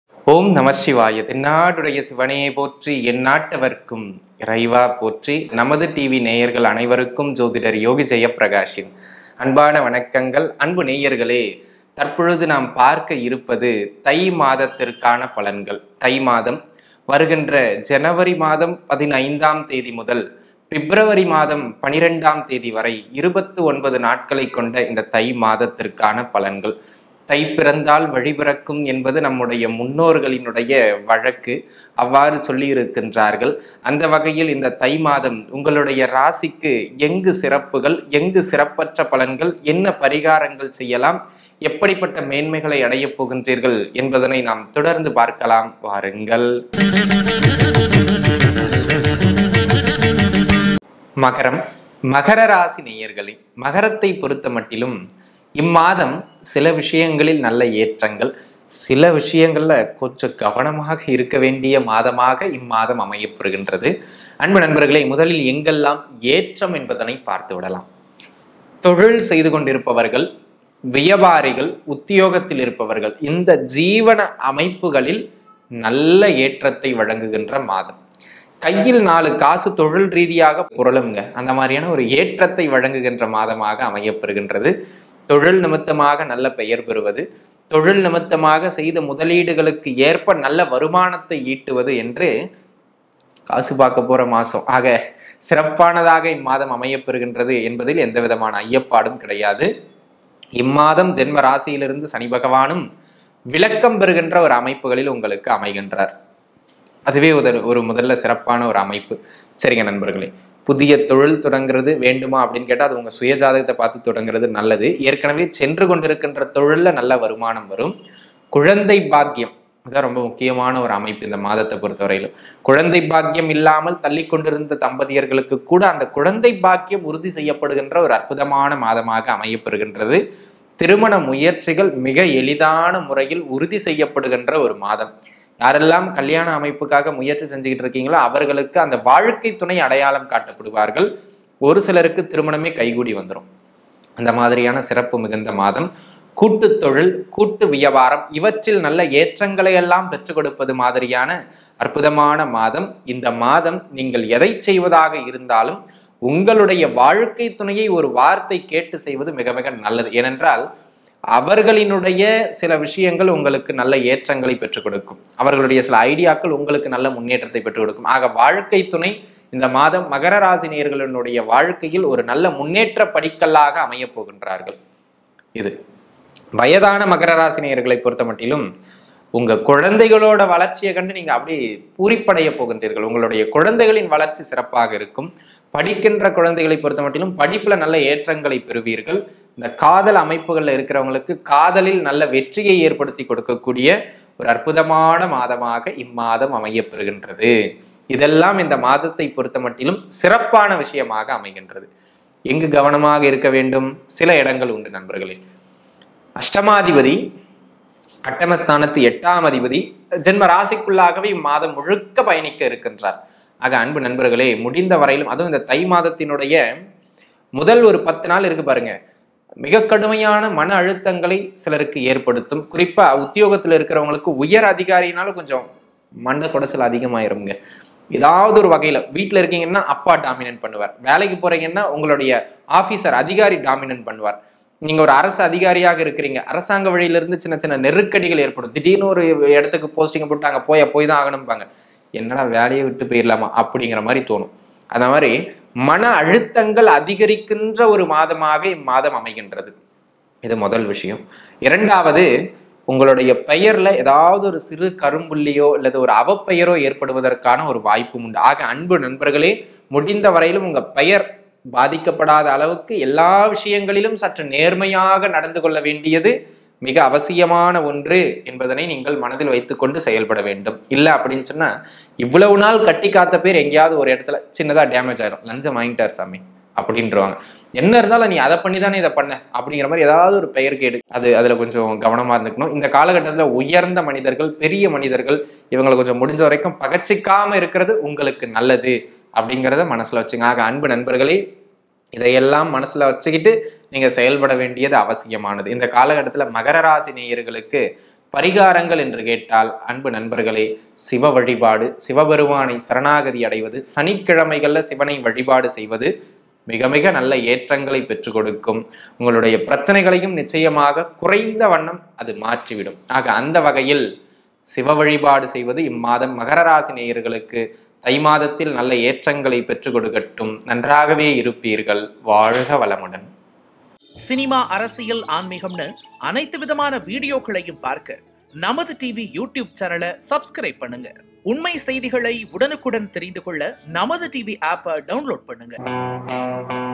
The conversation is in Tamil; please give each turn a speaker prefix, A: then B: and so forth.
A: ஓம் நம சிவாய தென்னாடுடைய சிவனே போற்றி எந்நாட்டவர்க்கும் இறைவா போற்றி நமது டிவி நேயர்கள் அனைவருக்கும் ஜோதிடர் யோகி ஜெயப்பிரகாஷின் அன்பான வணக்கங்கள் அன்பு நேயர்களே தற்பொழுது நாம் பார்க்க இருப்பது தை மாதத்திற்கான பலன்கள் தை மாதம் வருகின்ற ஜனவரி மாதம் பதினைந்தாம் தேதி முதல் பிப்ரவரி மாதம் பனிரெண்டாம் தேதி வரை இருபத்து ஒன்பது நாட்களை கொண்ட இந்த தை மாதத்திற்கான பலன்கள் தை பிறந்தால் வழிபிறக்கும் என்பது நம்முடைய முன்னோர்களினுடைய வழக்கு அவ்வாறு சொல்லி இருக்கின்றார்கள் அந்த வகையில் இந்த தை மாதம் உங்களுடைய ராசிக்கு எங்கு சிறப்புகள் எங்கு சிறப்பற்ற பலன்கள் என்ன பரிகாரங்கள் செய்யலாம் எப்படிப்பட்ட மேன்மைகளை அடையப் போகின்றீர்கள் என்பதனை நாம் தொடர்ந்து பார்க்கலாம் வாருங்கள் மகரம் மகர ராசி நேயர்களே மகரத்தை பொறுத்த மட்டிலும் இம்மாதம் சில விஷயங்களில் நல்ல ஏற்றங்கள் சில விஷயங்கள்ல கொஞ்சம் கவனமாக இருக்க வேண்டிய மாதமாக இம்மாதம் அமையப்பெறுகின்றது அன்பு நண்பர்களே முதலில் எங்கெல்லாம் ஏற்றம் என்பதனை பார்த்து விடலாம் தொழில் செய்து கொண்டிருப்பவர்கள் வியாபாரிகள் உத்தியோகத்தில் இருப்பவர்கள் இந்த ஜீவன அமைப்புகளில் நல்ல ஏற்றத்தை வழங்குகின்ற மாதம் கையில் நாலு காசு தொழில் ரீதியாக புரளுங்க அந்த மாதிரியான ஒரு ஏற்றத்தை வழங்குகின்ற மாதமாக அமையப்பெறுகின்றது தொழில் நிமித்தமாக நல்ல பெயர் பெறுவது தொழில் நிமித்தமாக செய்த முதலீடுகளுக்கு ஏற்ப நல்ல வருமானத்தை ஈட்டுவது என்று காசு பார்க்க போற மாசம் ஆக சிறப்பானதாக இம்மாதம் அமையப்பெறுகின்றது என்பதில் எந்த விதமான ஐயப்பாடும் கிடையாது இம்மாதம் ஜென்ம ராசியிலிருந்து சனி பகவானும் விளக்கம் பெறுகின்ற ஒரு அமைப்புகளில் உங்களுக்கு அமைகின்றார் அதுவே ஒரு ஒரு முதல்ல சிறப்பான ஒரு அமைப்பு சரிங்க நண்பர்களே புதிய தொழில் தொடங்குறது வேண்டுமா அப்படின்னு கேட்டால் அது உங்க சுயஜாதகத்தை பார்த்து தொடங்குறது நல்லது ஏற்கனவே சென்று கொண்டிருக்கின்ற தொழில்ல நல்ல வருமானம் வரும் குழந்தை பாக்கியம் அதுதான் ரொம்ப முக்கியமான ஒரு அமைப்பு இந்த மாதத்தை பொறுத்தவரையிலும் குழந்தை பாக்கியம் இல்லாமல் தள்ளி கொண்டிருந்த தம்பதியர்களுக்கு கூட அந்த குழந்தை பாக்கியம் உறுதி செய்யப்படுகின்ற ஒரு அற்புதமான மாதமாக அமையப்பெறுகின்றது திருமண முயற்சிகள் மிக எளிதான முறையில் உறுதி செய்யப்படுகின்ற ஒரு மாதம் யாரெல்லாம் கல்யாண அமைப்புக்காக முயற்சி செஞ்சுக்கிட்டு இருக்கீங்களோ அவர்களுக்கு அந்த வாழ்க்கை துணை அடையாளம் காட்டப்படுவார்கள் ஒரு சிலருக்கு திருமணமே கைகூடி வந்துடும் அந்த மாதிரியான சிறப்பு மிகுந்த மாதம் கூட்டு தொழில் கூட்டு வியாபாரம் இவற்றில் நல்ல ஏற்றங்களை எல்லாம் பெற்றுக் கொடுப்பது மாதிரியான அற்புதமான மாதம் இந்த மாதம் நீங்கள் எதை செய்வதாக இருந்தாலும் உங்களுடைய வாழ்க்கை துணையை ஒரு வார்த்தை கேட்டு செய்வது மிக மிக நல்லது ஏனென்றால் அவர்களினுடைய சில விஷயங்கள் உங்களுக்கு நல்ல ஏற்றங்களை பெற்றுக் கொடுக்கும் அவர்களுடைய சில ஐடியாக்கள் உங்களுக்கு நல்ல முன்னேற்றத்தை பெற்றுக் கொடுக்கும் ஆக வாழ்க்கை துணை இந்த மாதம் மகர ராசினியர்களினுடைய வாழ்க்கையில் ஒரு நல்ல முன்னேற்ற படிக்கல்லாக அமையப் போகின்றார்கள் இது வயதான மகர ராசினியர்களை பொறுத்த மட்டிலும் உங்க குழந்தைகளோட வளர்ச்சியை கண்டு நீங்க அப்படி பூரிப்படைய போகின்றீர்கள் உங்களுடைய குழந்தைகளின் வளர்ச்சி சிறப்பாக இருக்கும் படிக்கின்ற குழந்தைகளை பொறுத்த மட்டிலும் படிப்புல நல்ல ஏற்றங்களை பெறுவீர்கள் இந்த காதல் அமைப்புகள்ல இருக்கிறவங்களுக்கு காதலில் நல்ல வெற்றியை ஏற்படுத்தி கொடுக்கக்கூடிய ஒரு அற்புதமான மாதமாக இம்மாதம் அமையப்பெறுகின்றது இதெல்லாம் இந்த மாதத்தை பொறுத்த மட்டிலும் சிறப்பான விஷயமாக அமைகின்றது எங்கு கவனமாக இருக்க வேண்டும் சில இடங்கள் உண்டு நண்பர்களே அஷ்டமாதிபதி அட்டமஸ்தானத்து எட்டாம் அதிபதி ஜென்ம ராசிக்குள்ளாகவே இம்மாதம் முழுக்க பயணிக்க இருக்கின்றார் ஆக அன்பு நண்பர்களே முடிந்த வரையிலும் அதுவும் இந்த தை மாதத்தினுடைய முதல் ஒரு பத்து நாள் இருக்கு பாருங்க மிக கடுமையான மன அழுத்தங்களை சிலருக்கு ஏற்படுத்தும் குறிப்பா உத்தியோகத்தில் இருக்கிறவங்களுக்கு உயர் அதிகாரினாலும் கொஞ்சம் மண்ட குடைச்சல் அதிகமாயிருங்க ஏதாவது ஒரு வகையில வீட்டில் இருக்கீங்கன்னா அப்பா டாமினன்ட் பண்ணுவார் வேலைக்கு போறீங்கன்னா உங்களுடைய ஆபீசர் அதிகாரி டாமினன்ட் பண்ணுவார் நீங்க ஒரு அரசு அதிகாரியாக இருக்கிறீங்க அரசாங்க வழியிலிருந்து சின்ன சின்ன நெருக்கடிகள் ஏற்படும் திடீர்னு ஒரு இடத்துக்கு போஸ்டிங் போட்டு அங்க போய் போய் தான் ஆகணும்பாங்க என்னடா வேலையை விட்டு போயிடலாமா அப்படிங்கிற மாதிரி தோணும் அந்த மாதிரி மன அழுத்தங்கள் அதிகரிக்கின்ற ஒரு மாதமாக இம்மாதம் அமைகின்றது இது முதல் விஷயம் இரண்டாவது உங்களுடைய பெயர்ல ஏதாவது ஒரு சிறு கரும்புள்ளியோ அல்லது ஒரு அவப்பெயரோ ஏற்படுவதற்கான ஒரு வாய்ப்பும் உண்டு ஆக அன்பு நண்பர்களே முடிந்த வரையிலும் உங்க பெயர் பாதிக்கப்படாத அளவுக்கு எல்லா விஷயங்களிலும் சற்று நேர்மையாக நடந்து கொள்ள வேண்டியது மிக அவசியமான ஒன்று என்பதனை நீங்கள் மனதில் வைத்துக்கொண்டு செயல்பட வேண்டும் இல்லை அப்படின்னு சொன்னா இவ்வளவு நாள் கட்டி காத்த பேர் எங்கேயாவது ஒரு இடத்துல சின்னதா டேமேஜ் ஆயிடும் லஞ்சம் வாங்கிட்டார் சாமி அப்படின்றவாங்க என்ன இருந்தாலும் நீ அதை பண்ணி தானே இதை பண்ண அப்படிங்கிற மாதிரி ஏதாவது ஒரு பெயர் கேடு அது அதுல கொஞ்சம் கவனமா இருந்துக்கணும் இந்த காலகட்டத்துல உயர்ந்த மனிதர்கள் பெரிய மனிதர்கள் இவங்களை கொஞ்சம் முடிஞ்ச வரைக்கும் பகச்சிக்காம இருக்கிறது உங்களுக்கு நல்லது அப்படிங்கிறத மனசுல வச்சுங்க ஆக அன்பு நண்பர்களே இதையெல்லாம் மனசுல வச்சுக்கிட்டு நீங்க செயல்பட வேண்டியது அவசியமானது இந்த காலகட்டத்துல மகர ராசி நேயர்களுக்கு பரிகாரங்கள் என்று கேட்டால் அன்பு நண்பர்களே சிவ வழிபாடு சிவபெருமானை சரணாகதி அடைவது சனிக்கிழமைகள்ல சிவனை வழிபாடு செய்வது மிக மிக நல்ல ஏற்றங்களை பெற்றுக் கொடுக்கும் உங்களுடைய பிரச்சனைகளையும் நிச்சயமாக குறைந்த வண்ணம் அது மாற்றிவிடும் ஆக அந்த வகையில் சிவ வழிபாடு செய்வது இம்மாதம் மகர ராசி நேயர்களுக்கு தை மாதத்தில் நல்ல ஏற்றங்களை பெற்றுக் கொடுக்கட்டும் நன்றாகவே இருப்பீர்கள் வாழ்க வளமுடன்
B: சினிமா அரசியல் ஆன்மீகம்னு அனைத்து விதமான வீடியோக்களையும் பார்க்க நமது டிவி யூடியூப் சேனலை சப்ஸ்கிரைப் பண்ணுங்க உண்மை செய்திகளை உடனுக்குடன் தெரிந்து கொள்ள நமது டிவி ஆப்பை டவுன்லோட் பண்ணுங்க